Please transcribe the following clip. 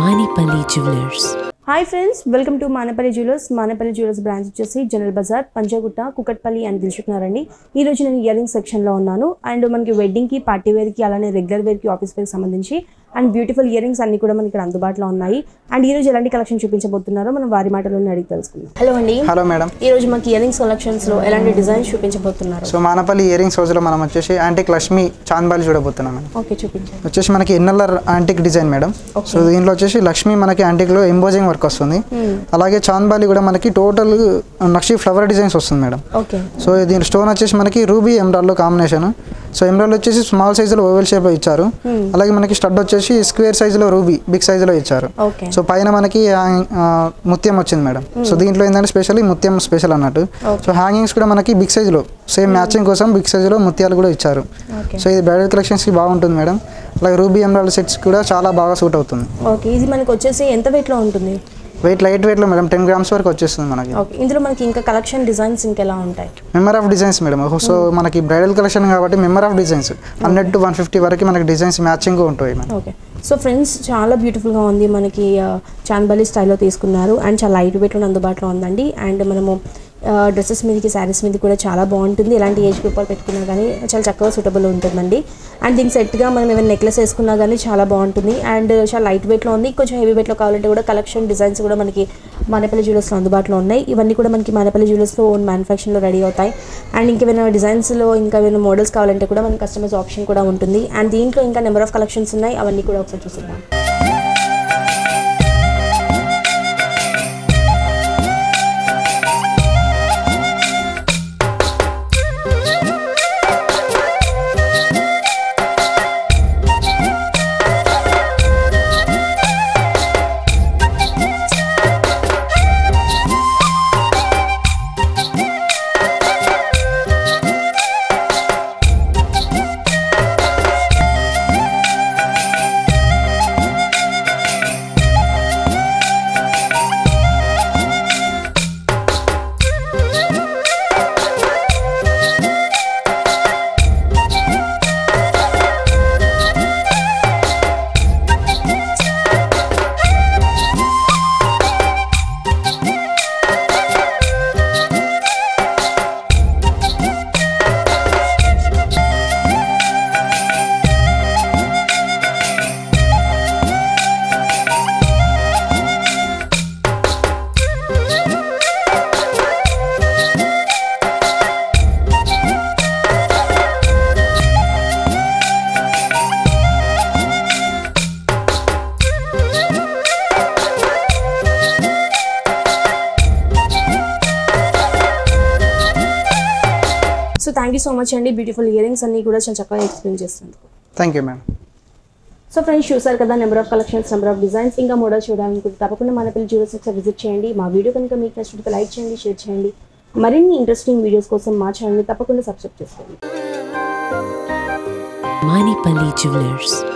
Manipali Jewelers. Hi friends welcome to Manapalli Jewellers Manapalli Jewellers branch వచ్చేసి జనరల్ బజార్ పంజాగుట్ట కుకట్పల్లి అని తెలుసుకున్నారండి ఈ రోజు నేను ఇయర్ రింగ్ సెక్షన్లో ఉన్నాను అండ్ మనకి వెడ్డింగ్కి పార్టీ వేర్కి అలానే రెగ్యులర్ వేర్కి ఆఫీస్ వేర్కి సంబంధించి అండ్ బ్యూటిఫుల్ ఇయర్ రింగ్స్ అన్ని కూడా మనకి ఇక్కడ అందుబాటులో ఉన్నాయి అండ్ ఈ రోజు ఎలాంటి కలెక్షన్ చూపించబోతున్నారో మనం వారి మాటలోనే అడిగి తెలుసుకుందాం హలో అండి హలో మేడం ఈ రోజు మనకి ఇయర్ రింగ్స్ కలెక్షన్స్లో ఎలాంటి డిజైన్స్ చూపించబోతున్నారు సో మానపల్లి ఇయర్ రింగ్స్ రోజులో మనం వచ్చేసి యాంటిక్ లక్ష్మి చాంద్బాలి చూడబోతున్నాం మేడం ఓకే చూపించండి వచ్చేసి మనకి ఎన్నెల్లర్ యాంటిక్ డిజైన్ మేడం సో దీంట్లో వచ్చేసి లక్ష్మి మనకి యాంటిక్లో ఎంబోజింగ్ వర్క్ వస్తుంది అలాగే చాంద్బాలి కూడా మనకి టోటల్ నక్షి ఫ్లవర్ డిజైన్స్ వస్తుంది మేడం ఓకే సో దీని స్టోన్ వచ్చేసి మనకి రూబీ ఎమరాల్లో కాంబినేషన్ సో ఎమరాల్ వచ్చేసి స్మాల్ సైజులో ఓవెల్ షేప్ ఇచ్చారు అలాగే మనకి స్టడ్ వచ్చేసి స్క్వేర్ సైజులో రూబీ బిగ్ సైజులో ఇచ్చారు ఓకే సో పైన మనకి ఆ, ముత్యం వచ్చింది మేడం సో దీంట్లో ఏంటంటే స్పెషల్లీ ముత్యం స్పెషల్ అన్నట్టు సో హ్యాంగింగ్స్ కూడా మనకి బిగ్ సైజులో సేమ్ మ్యాచింగ్ కోసం బిగ్ సైజులో ముత్యాలు కూడా ఇచ్చారు ఓకే సో ఇది బ్రైడల్ కలెక్షన్స్కి బాగుంటుంది మేడం అలాగే రూబీ ఎమరాల్డ్ సెట్స్ కూడా చాలా బాగా సూట్ అవుతుంది ఓకే ఇది మనకి వచ్చేసి ఎంత వెయిట్లో ఉంటుంది వెయిట్ లైట్ వెయిట్లో మేడం టెన్ గ్రామ్స్ వరకు వచ్చేస్తుంది మనకి ఓకే ఇందులో మనకి ఇంకా కలెక్షన్ డిజైన్స్ ఇంకెలా ఉంటాయి member of designs madam so మనకి బ్రైడల్ కలెక్షన్ కాబట్టి member of designs hundred to one fifty వరకు మనకి డిజైన్స్ మ్యాచింగ్ ఉంటాయి మేడం ఓకే సో ఫ్రెండ్స్ చాలా బ్యూటిఫుల్గా ఉంది మనకి చాన్బలి స్టైల్లో తీసుకున్నారు అండ్ చాలా లైట్ వెయిట్లో అందుబాటులో ఉందండి అండ్ మనము డ్రెస్సెస్ మీదకి శారీస్ మీద కూడా చాలా బాగుంటుంది ఎలాంటి ఏజ్ గ్రూప్ వాళ్ళు పెట్టుకున్నా కానీ చాలా చక్కగా సూటబుల్ ఉంటుందండి అండ్ దీనికి సెట్గా మనం ఏమైనా నెక్లెస్ వేసుకున్నా కానీ చాలా బాగుంటుంది అండ్ చాలా లైట్ వెయిట్లో ఉంది కొంచెం హెవీ వెయిట్లో కావాలంటే కూడా కలెక్షన్ డిజైన్స్ కూడా మనకి మానేపల్లి జ్యువెలర్స్లో అందుబాటులో ఉన్నాయి ఇవన్నీ కూడా మనకి మానేపల్లి జ్యువెలర్స్లో ఓన్ మ్యానుఫ్యాక్చరింగ్లో రెడీ అవుతాయి అండ్ ఇంకేమైనా డిజైన్స్లో ఇంకా ఏమైనా మోడల్స్ కావాలంటే కూడా మనకి కస్టమైజ్ ఆప్షన్ కూడా ఉంటుంది అండ్ దీంట్లో ఇంకా నెంబర్ ఆఫ్ కలెక్షన్స్ ఉన్నాయి అవన్నీ కూడా ఒకసారి చూసిద్దాం so thank you so much అండి బ్యూటిఫుల్ ఇయరింగ్స్ అన్ని కూడా చాలా చక్కగా ఎక్స్ప్లెయిన్ చేస్తుంది thank you madam so friends చూసారు కదా number of collections number of designs ఇంకా మోడల్స్ చూడాలనుకుంటే తప్పకుండా మన పిల్లలు జ్యూరల్స్ ఒకసారి విజిట్ చేయండి మా వీడియో కనుక మీకు నచ్చినట్టు లైక్ చేయండి షేర్ చేయండి మరిన్ని ఇంట్రెస్టింగ్ వీడియోస్ కోసం మా ఛానల్ని తప్పకుండా సబ్స్క్రైబ్ చేసుకోండి Manipali Jewelers.